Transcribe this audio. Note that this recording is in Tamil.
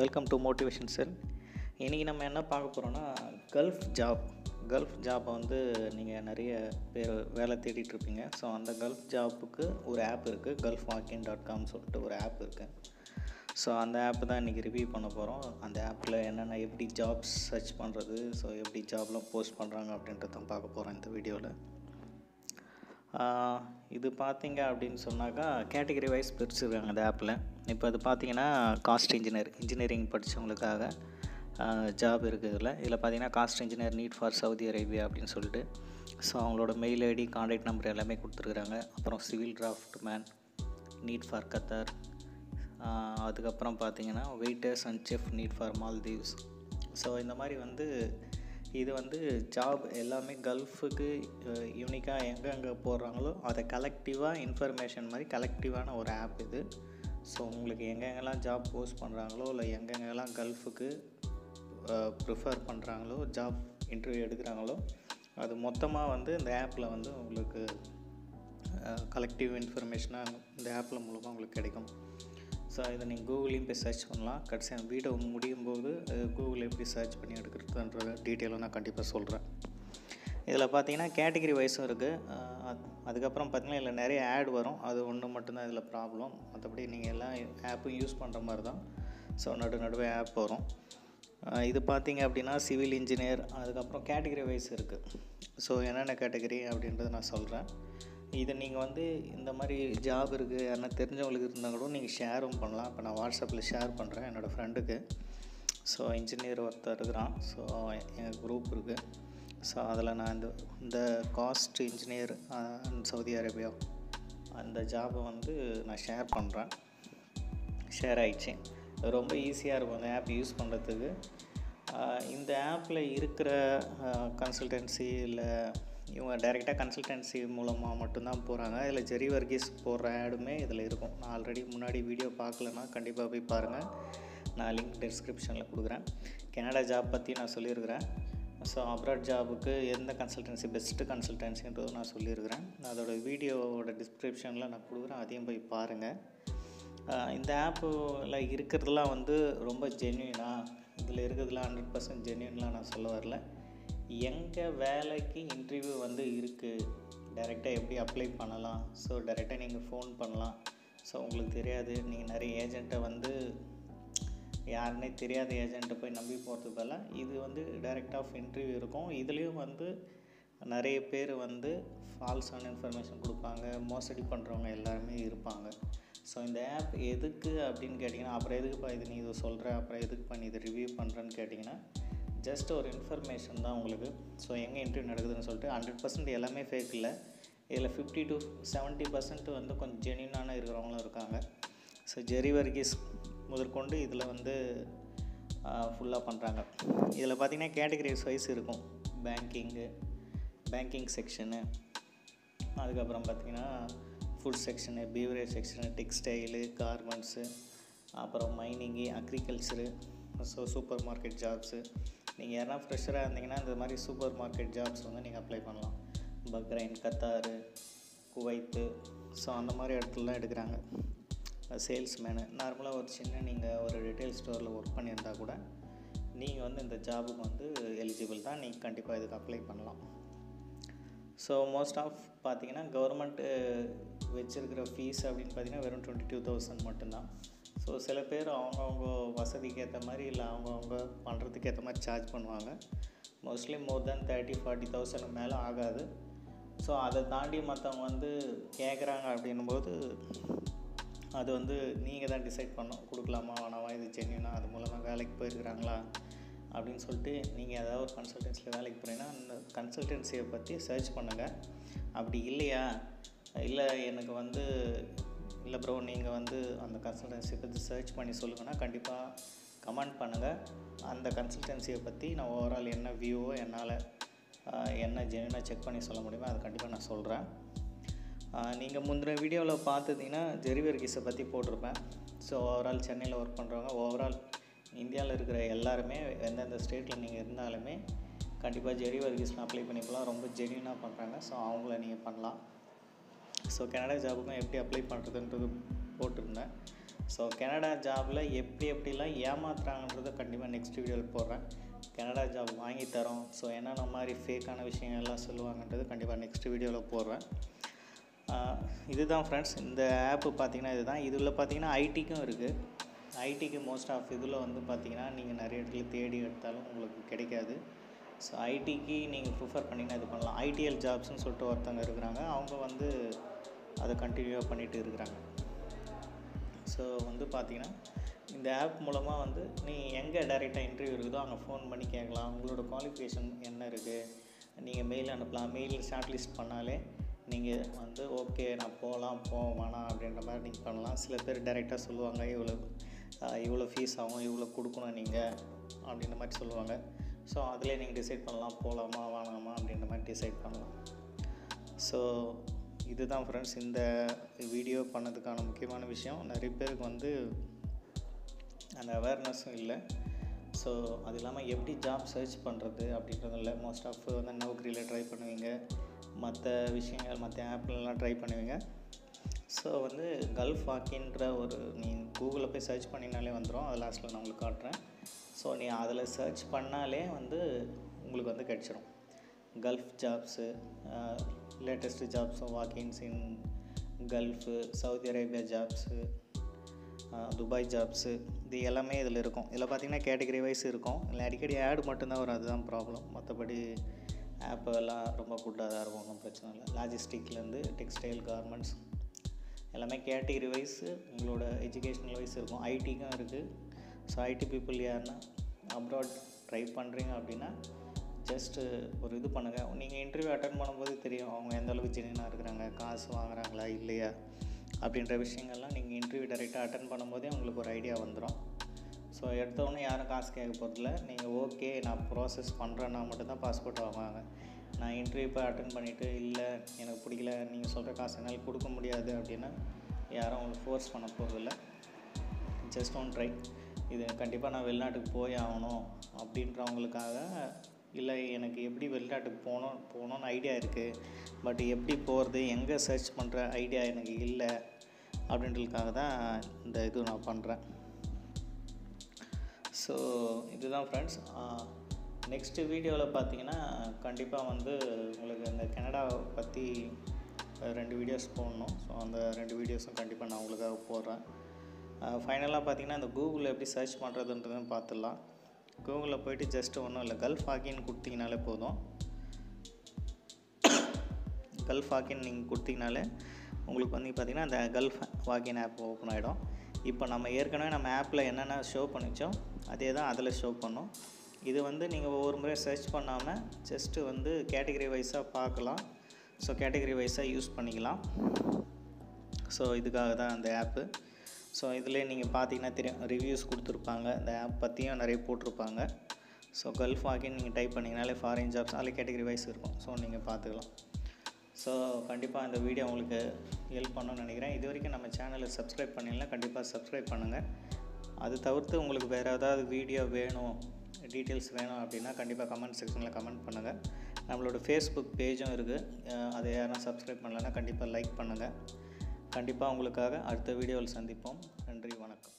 வெல்கம் டு மோட்டிவேஷன் செல் இன்றைக்கி நம்ம என்ன பார்க்க போகிறோன்னா கல்ஃப் ஜாப் கல்ஃப் ஜாப்பை வந்து நீங்கள் நிறைய பேர் வேலை தேடிட்டு இருப்பீங்க ஸோ அந்த கல்ஃப் ஜாப்புக்கு ஒரு ஆப் இருக்குது கல்ஃப் வாக்கின் டாட் காம் சொல்லிட்டு ஒரு ஆப் இருக்குது ஸோ அந்த ஆப் தான் இன்றைக்கி ரிவ்யூ பண்ண போகிறோம் அந்த ஆப்பில் என்னென்ன எப்படி ஜாப்ஸ் சர்ச் பண்ணுறது ஸோ எப்படி ஜாப்லாம் போஸ்ட் பண்ணுறாங்க அப்படின்றத தான் பார்க்க போகிறோம் இந்த வீடியோவில் ஆஹ் இது பார்த்தீங்க அப்படின்னு சொன்னாக்கா கேட்டகரி வைஸ் பிரிச்சுருக்காங்க அந்த ஆப்பில் இப்போ அது பார்த்தீங்கன்னா காஸ்ட் இன்ஜினியர் இன்ஜினியரிங் படித்தவங்களுக்காக ஜாப் இருக்குது இதில் இதில் பார்த்தீங்கன்னா cost engineer need for Saudi Arabia அப்படின்னு சொல்லிட்டு ஸோ அவங்களோட மெயில் ஐடி காண்டாக்ட் நம்பர் எல்லாமே கொடுத்துருக்குறாங்க அப்புறம் civil draftsman need for Qatar அதுக்கப்புறம் பார்த்தீங்கன்னா waiters and chef need for Maldives so இந்த மாதிரி வந்து இது வந்து ஜாப் எல்லாமே கல்ஃபுக்கு யூனிக்காக எங்கெங்கே போடுறாங்களோ அதை கலெக்டிவாக இன்ஃபர்மேஷன் மாதிரி கலெக்டிவான ஒரு ஆப் இது ஸோ உங்களுக்கு எங்கெங்கெல்லாம் ஜாப் போஸ்ட் பண்ணுறாங்களோ இல்லை எங்கெங்கெல்லாம் கல்ஃபுக்கு ப்ரிஃபர் பண்ணுறாங்களோ ஜாப் இன்டர்வியூ எடுக்கிறாங்களோ அது மொத்தமாக வந்து இந்த ஆப்பில் வந்து உங்களுக்கு கலெக்டிவ் இன்ஃபர்மேஷனாக இந்த ஆப்பில் மூலமாக உங்களுக்கு கிடைக்கும் ஸோ இதை நீங்கள் கூகுளையும் போய் சர்ச் பண்ணலாம் கடைசியாக வீடியோ முடியும் போது கூகுள் எப்படி சர்ச் பண்ணி எடுக்கிறதுன்ற டீட்டெயிலும் நான் கண்டிப்பாக சொல்கிறேன் இதில் பார்த்தீங்கன்னா கேட்டகரி வைஸும் இருக்குது அதுக்கப்புறம் பார்த்தீங்கன்னா இதில் நிறைய ஆட் வரும் அது ஒன்று மட்டும்தான் இதில் ப்ராப்ளம் மற்றபடி நீங்கள் எல்லாம் ஆப்பும் யூஸ் பண்ணுற மாதிரி தான் ஸோ நடு நடுவே ஆப் வரும் இது பார்த்தீங்க அப்படின்னா சிவில் இன்ஜினியர் அதுக்கப்புறம் கேட்டகரி வைஸ் இருக்குது ஸோ என்னென்ன கேட்டகரி அப்படின்றத நான் சொல்கிறேன் இதை நீங்கள் வந்து இந்த மாதிரி ஜாப் இருக்குது யாருன்னா தெரிஞ்சவங்களுக்கு இருந்தால் கூட நீங்கள் ஷேரும் பண்ணலாம் இப்போ நான் வாட்ஸ்அப்பில் ஷேர் பண்ணுறேன் என்னோடய ஃப்ரெண்டுக்கு ஸோ இன்ஜினியர் ஒருத்தர் இருக்கிறான் ஸோ எங்கள் குரூப் இருக்குது ஸோ அதில் நான் இந்த இந்த காஸ்ட் இன்ஜினியர் சவுதி அரேபியா அந்த ஜாபை வந்து நான் ஷேர் பண்ணுறேன் ஷேர் ஆயிடுச்சு ரொம்ப ஈஸியாக இருக்கும் அந்த ஆப் யூஸ் பண்ணுறதுக்கு இந்த ஆப்பில் இருக்கிற கன்சல்டன்சி இல்லை இவங்க டைரெக்டாக கன்சல்டன்சி மூலமாக மட்டும்தான் போகிறாங்க இதில் ஜெரி வர்கீஸ் போடுற ஆடுமே இதில் இருக்கும் நான் ஆல்ரெடி முன்னாடி வீடியோ பார்க்கலன்னா கண்டிப்பாக போய் பாருங்கள் நான் லிங்க் டிஸ்கிரிப்ஷனில் கொடுக்குறேன் கனடா ஜாப் பற்றி நான் சொல்லியிருக்கிறேன் ஸோ அப்ராட் ஜாபுக்கு எந்த கன்சல்டன்சி பெஸ்ட்டு கன்சல்டன்சின்றது நான் சொல்லியிருக்கிறேன் அதோட வீடியோவோட டிஸ்கிரிப்ஷனில் நான் கொடுக்குறேன் அதையும் போய் பாருங்கள் இந்த ஆப்பில் இருக்கிறதுலாம் வந்து ரொம்ப ஜென்யூனாக இதில் இருக்கிறதுலாம் ஹண்ட்ரட் பர்சன்ட் ஜென்யூன்லாம் நான் சொல்ல வரல எங்கே வேலைக்கு இன்டர்வியூ வந்து இருக்குது டைரெக்டாக எப்படி அப்ளை பண்ணலாம் ஸோ டைரெக்டாக நீங்கள் ஃபோன் பண்ணலாம் ஸோ உங்களுக்கு தெரியாது நீங்கள் நிறைய ஏஜெண்ட்டை வந்து யாருன்னே தெரியாத ஏஜெண்ட்டை போய் நம்பி போகிறதுக்கு பதிலாக இது வந்து டைரெக்ட் ஆஃப் இன்டர்வியூ இருக்கும் இதுலேயும் வந்து நிறைய பேர் வந்து ஃபால்ஸான இன்ஃபர்மேஷன் கொடுப்பாங்க மோசடி பண்ணுறவங்க எல்லாருமே இருப்பாங்க ஸோ இந்த ஆப் எதுக்கு அப்படின்னு கேட்டிங்கன்னா அப்புறம் எதுக்குப்பா இது நீ இதை சொல்கிற அப்புறம் எதுக்குப்பா நீ இதை ரிவ்யூ பண்ணுறேன்னு கேட்டிங்கன்னா ஜஸ்ட் ஒரு இன்ஃபர்மேஷன் தான் உங்களுக்கு ஸோ எங்கே இன்டர்வியூ நடக்குதுன்னு சொல்லிட்டு ஹண்ட்ரட் பர்சன்ட் எல்லாமே ஃபேக் இல்லை இதில் ஃபிஃப்டி டு செவன்ட்டி பர்சன்ட் வந்து கொஞ்சம் ஜென்யூனான இருக்கிறவங்களும் இருக்காங்க ஸோ ஜெரி வர்கீஸ் முதற்கொண்டு இதில் வந்து ஃபுல்லாக பண்ணுறாங்க இதில் பார்த்திங்கன்னா கேட்டகரிஸ் வைஸ் இருக்கும் பேங்கிங்கு பேங்கிங் செக்ஷனு அதுக்கப்புறம் பார்த்திங்கன்னா food section beverage section textile garments அப்புறம் mining agriculture so supermarket jobs நீங்கள் யாரா ஃப்ரெஷராக இருந்தீங்கன்னா இந்த மாதிரி சூப்பர் மார்க்கெட் ஜாப்ஸ் வந்து நீங்கள் அப்ளை பண்ணலாம் பக்ரைன் கத்தாரு குவைத்து ஸோ அந்த மாதிரி இடத்துலலாம் எடுக்கிறாங்க சேல்ஸ்மேனு நார்மலாக ஒரு சின்ன நீங்கள் ஒரு ரிட்டைல் ஸ்டோரில் ஒர்க் பண்ணியிருந்தால் கூட நீங்கள் வந்து இந்த ஜாபுக்கு வந்து எலிஜிபிள் தான் நீங்கள் கண்டிப்பாக இதுக்கு அப்ளை பண்ணலாம் ஸோ மோஸ்ட் ஆஃப் பார்த்தீங்கன்னா கவர்மெண்ட்டு வச்சுருக்கிற ஃபீஸ் அப்படின்னு பார்த்தீங்கன்னா வெறும் டுவெண்ட்டி டூ தௌசண்ட் மட்டும்தான் ஸோ சில பேர் அவங்கவுங்க வசதிக்கு ஏற்ற மாதிரி இல்லை அவங்கவுங்க பண்ணுறதுக்கு ஏற்ற மாதிரி சார்ஜ் பண்ணுவாங்க mostly more than thirty forty thousand மேலே ஆகாது ஸோ அதை தாண்டி மற்றவங்க வந்து கேட்குறாங்க அப்படின்னும்போது அது வந்து நீங்கள் தான் டிசைட் பண்ணணும் கொடுக்கலாமா வேணாமா இது ஜென்யூனா அது மூலமாக வேலைக்கு போயிருக்கிறாங்களா அப்படின்னு சொல்லிட்டு நீங்கள் ஏதாவது ஒரு கன்சல்டன்சியில் வேலைக்கு போனீங்கன்னா அந்த கன்சல்டன்சியை பற்றி சர்ச் பண்ணுங்கள் அப்படி இல்லையா இல்லை எனக்கு வந்து இல்லை ப்ரோ நீங்கள் வந்து அந்த கன்சல்டன்சியை பற்றி சர்ச் பண்ணி சொல்லுங்கன்னா கண்டிப்பாக கமெண்ட் பண்ணுங்கள் அந்த கன்சல்டன்சியை பற்றி நான் ஓவரால் என்ன வியூவோ என்னால் என்ன ஜென்யூனாக செக் பண்ணி சொல்ல முடியுமோ அதை கண்டிப்பாக நான் சொல்கிறேன் நீங்கள் முந்தின வீடியோவில் பார்த்துட்டிங்கன்னா ஜெரிவர்கீஸை பற்றி போட்டிருப்பேன் ஸோ ஓவரால் சென்னையில் ஒர்க் பண்ணுறவங்க ஓவரால் இந்தியாவில் இருக்கிற எல்லாருமே எந்தெந்த ஸ்டேட்டில் நீங்கள் இருந்தாலுமே கண்டிப்பாக ஜெரி வர்கீஸில் அப்ளை பண்ணிக்கலாம் ரொம்ப ஜென்யூனாக பண்ணுறாங்க ஸோ அவங்கள நீங்கள் பண்ணலாம் ஸோ கனடா ஜாபுக்கும் எப்படி அப்ளை பண்ணுறதுன்றது போட்டிருந்தேன் ஸோ கனடா ஜாபில் எப்படி எப்படிலாம் ஏமாத்துறாங்கன்றதை கண்டிப்பாக நெக்ஸ்ட் வீடியோவில் போடுறேன் கனடா ஜாப் வாங்கி தரோம் ஸோ என்னென்ன மாதிரி ஃபேக்கான விஷயங்கள்லாம் சொல்லுவாங்கன்றது கண்டிப்பாக நெக்ஸ்ட் வீடியோவில் போடுறேன் ஆஹ் இதுதான் ஃப்ரெண்ட்ஸ் இந்த ஆப்பு பார்த்தீங்கன்னா இதுதான் இதில் பார்த்தீங்கன்னா ஐடிக்கும் இருக்குது ஐடிக்கு மோஸ்ட் ஆஃப் இதில் வந்து பார்த்தீங்கன்னா நீங்கள் நிறைய இடத்துல தேடி எடுத்தாலும் உங்களுக்கு கிடைக்காது ஸோ ஐடிக்கு நீங்கள் ப்ரிஃபர் பண்ணிங்கன்னா இது பண்ணலாம் ஐடிஎல் ஜாப்ஸ்னு சொல்லிட்டு ஒருத்தவங்க இருக்கிறாங்க அவங்க வந்து அதை கண்டினியூவாக பண்ணிகிட்டு இருக்கிறாங்க ஸோ வந்து பார்த்தீங்கன்னா இந்த ஆப் மூலமாக வந்து நீ எங்கே டைரெக்டாக இன்டர்வியூ இருக்குதோ அங்கே ஃபோன் பண்ணி கேட்கலாம் உங்களோட குவாலிஃபிகேஷன் என்ன இருக்குது நீங்கள் மெயில் அனுப்பலாம் மெயில் ஷார்ட் லிஸ்ட் பண்ணாலே நீங்கள் வந்து ஓகே நான் போகலாம் போக வேணாம் அப்படின்ற மாதிரி நீங்கள் பண்ணலாம் சில பேர் டைரெக்டாக சொல்லுவாங்க இவ்வளோ ஆஹ், இவ்வளோ ஃபீஸ் ஆகும் இவ்வளோ கொடுக்கணும் நீங்கள் அப்படின்ற மாதிரி சொல்லுவாங்க ஸோ அதிலே நீங்கள் டிசைட் பண்ணலாம் போகலாமா வேணாமா அப்படின்ற மாதிரி டிசைட் பண்ணலாம் ஸோ இதுதான் ஃப்ரெண்ட்ஸ் இந்த வீடியோ பண்ணதுக்கான முக்கியமான விஷயம் நிறைய பேருக்கு வந்து அந்த அவேர்னஸும் இல்லை ஸோ அது இல்லாமல் எப்படி ஜாப் சர்ச் பண்ணுறது அப்படின்றது இல்லை மோஸ்ட் ஆஃப் வந்து நௌக்கரியில் ட்ரை பண்ணுவீங்க மற்ற விஷயங்கள் மற்ற ஆப்லலாம் ட்ரை பண்ணுவீங்க ஸோ வந்து கல்ஃப் வாக்கின்ற ஒரு நீ கூகுளில் போய் சர்ச் பண்ணினாலே வந்துடும் அது லாஸ்ட்டில் நான் உங்களுக்கு காட்டுறேன் ஸோ நீ அதில் சர்ச் பண்ணாலே வந்து உங்களுக்கு வந்து கிடச்சிரும் கல்ஃப் ஜாப்ஸு லேட்டஸ்ட்டு ஜாப்ஸும் walkins in gulf Saudi Arabia jobs Dubai jobs இது எல்லாமே இதில் இருக்கும் இதில் பார்த்தீங்கன்னா கேட்டகரி வைஸ் இருக்கும் இல்லை அடிக்கடி ஆடு மட்டும்தான் வரும் அதுதான் ப்ராப்ளம் மற்றபடி ஆப் எல்லாம் ரொம்ப குட்டாக தான் இருக்கும் ஒன்றும் பிரச்சனை இல்லை லாஜிஸ்டிக்லேருந்து டெக்ஸ்டைல் கார்மெண்ட்ஸ் எல்லாமே கேட்டகரி வைஸ் உங்களோட எஜுகேஷ்னல் வைஸ் இருக்கும் ஐடிக்கும் இருக்குது ஸோ ஐடி பீப்புள் யாருன்னா அப்ராட் ட்ரை பண்ணுறீங்க அப்படின்னா ஜஸ்ட்டு ஒரு இது பண்ணுங்கள் நீங்கள் இன்டர்வியூ அட்டன் பண்ணும்போது தெரியும் அவங்க எந்த அளவுக்கு ஜெனினாக இருக்கிறாங்க காசு வாங்குறாங்களா இல்லையா அப்படின்ற விஷயங்கள்லாம் நீங்கள் இன்டர்வியூ டைரெக்டாக அட்டன் பண்ணும்போதே உங்களுக்கு ஒரு ஐடியா வந்துடும் ஸோ எடுத்தவொடனே யாரும் காசு கேட்க போகிறதில்ல நீங்கள் ஓகே நான் ப்ராசஸ் பண்ணுறேன்னா மட்டும்தான் பாஸ்போர்ட் வாங்குவாங்க நான் இன்டர்வியூ போய் அட்டன் பண்ணிவிட்டு இல்லை எனக்கு பிடிக்கல நீங்கள் சொல்கிற காசு என்னால் கொடுக்க முடியாது அப்படின்னா யாரும் உங்களுக்கு ஃபோர்ஸ் பண்ண போகிறதில்ல ஜஸ்ட் ஒன் ட்ரை இது கண்டிப்பாக நான் வெளிநாட்டுக்கு போய் ஆகணும் அப்படின்றவங்களுக்காக இல்லை எனக்கு எப்படி வெளிநாட்டுக்கு போகணும் போகணுன்னு ஐடியா இருக்குது பட் எப்படி போகிறது எங்கே சர்ச் பண்ணுற ஐடியா எனக்கு இல்லை அப்படின்றதுக்காக தான் இந்த இது நான் பண்ணுறேன் ஸோ இதுதான் ஃப்ரெண்ட்ஸ் நெக்ஸ்ட்டு வீடியோவில் பார்த்தீங்கன்னா கண்டிப்பாக வந்து உங்களுக்கு இந்த கனடாவை பற்றி ரெண்டு வீடியோஸ் போடணும் ஸோ அந்த ரெண்டு வீடியோஸும் கண்டிப்பாக நான் உங்களுக்காக போடுறேன் ஃபைனலாக பார்த்தீங்கன்னா இந்த கூகுளில் எப்படி சர்ச் பண்ணுறதுன்றதும் பார்த்துடலாம் கூகுளில் போயிட்டு ஜஸ்ட் ஒன்றும் இல்லை கல்ஃப் ஹாக்கின்னு கொடுத்தீங்கனாலே போதும் கல்ஃப் வாக்கின் நீங்கள் கொடுத்தீங்கனாலே உங்களுக்கு வந்து பார்த்தீங்கன்னா அந்த கல்ஃப் வாக்கின் ஆப் ஓப்பன் ஆகிடும் இப்போ நம்ம ஏற்கனவே நம்ம ஆப்பில் என்னென்ன ஷோ பண்ணிச்சோம் அதே தான் அதில் ஷோ பண்ணும் இது வந்து நீங்கள் ஒவ்வொரு முறை சர்ச் பண்ணாமல் ஜஸ்ட்டு வந்து கேட்டகரி வைஸாக பார்க்கலாம் ஸோ கேட்டகரி வைஸாக யூஸ் பண்ணிக்கலாம் ஸோ இதுக்காக தான் அந்த ஆப்பு ஸோ இதில் நீங்கள் பார்த்தீங்கன்னா தெரியும் ரிவ்யூஸ் கொடுத்துருப்பாங்க இந்த ஆப் பற்றியும் நிறைய போட்டிருப்பாங்க ஸோ கல்ஃப் வாக்கின் நீங்கள் டைப் பண்ணிங்கனாலே ஃபாரின் ஜாப்ஸ் அதில் கேட்டகரி வைஸ் இருக்கும் ஸோ நீங்கள் பார்த்துக்கலாம் ஸோ கண்டிப்பாக இந்த வீடியோ உங்களுக்கு ஹெல்ப் பண்ணணும்னு நினைக்கிறேன் இது வரைக்கும் நம்ம சேனலை சப்ஸ்கிரைப் பண்ணிடலாம் கண்டிப்பாக சப்ஸ்கிரைப் பண்ணுங்கள் அது தவிர்த்து உங்களுக்கு வேறு ஏதாவது வீடியோ வேணும் டீட்டெயில்ஸ் வேணும் அப்படின்னா கண்டிப்பாக கமெண்ட் செக்ஷனில் கமெண்ட் பண்ணுங்கள் நம்மளோட ஃபேஸ்புக் பேஜும் இருக்குது அதை யாரும் சப்ஸ்கிரைப் பண்ணலன்னா கண்டிப்பாக லைக் பண்ணுங்கள் கண்டிப்பாக உங்களுக்காக அடுத்த வீடியோவில் சந்திப்போம் நன்றி வணக்கம்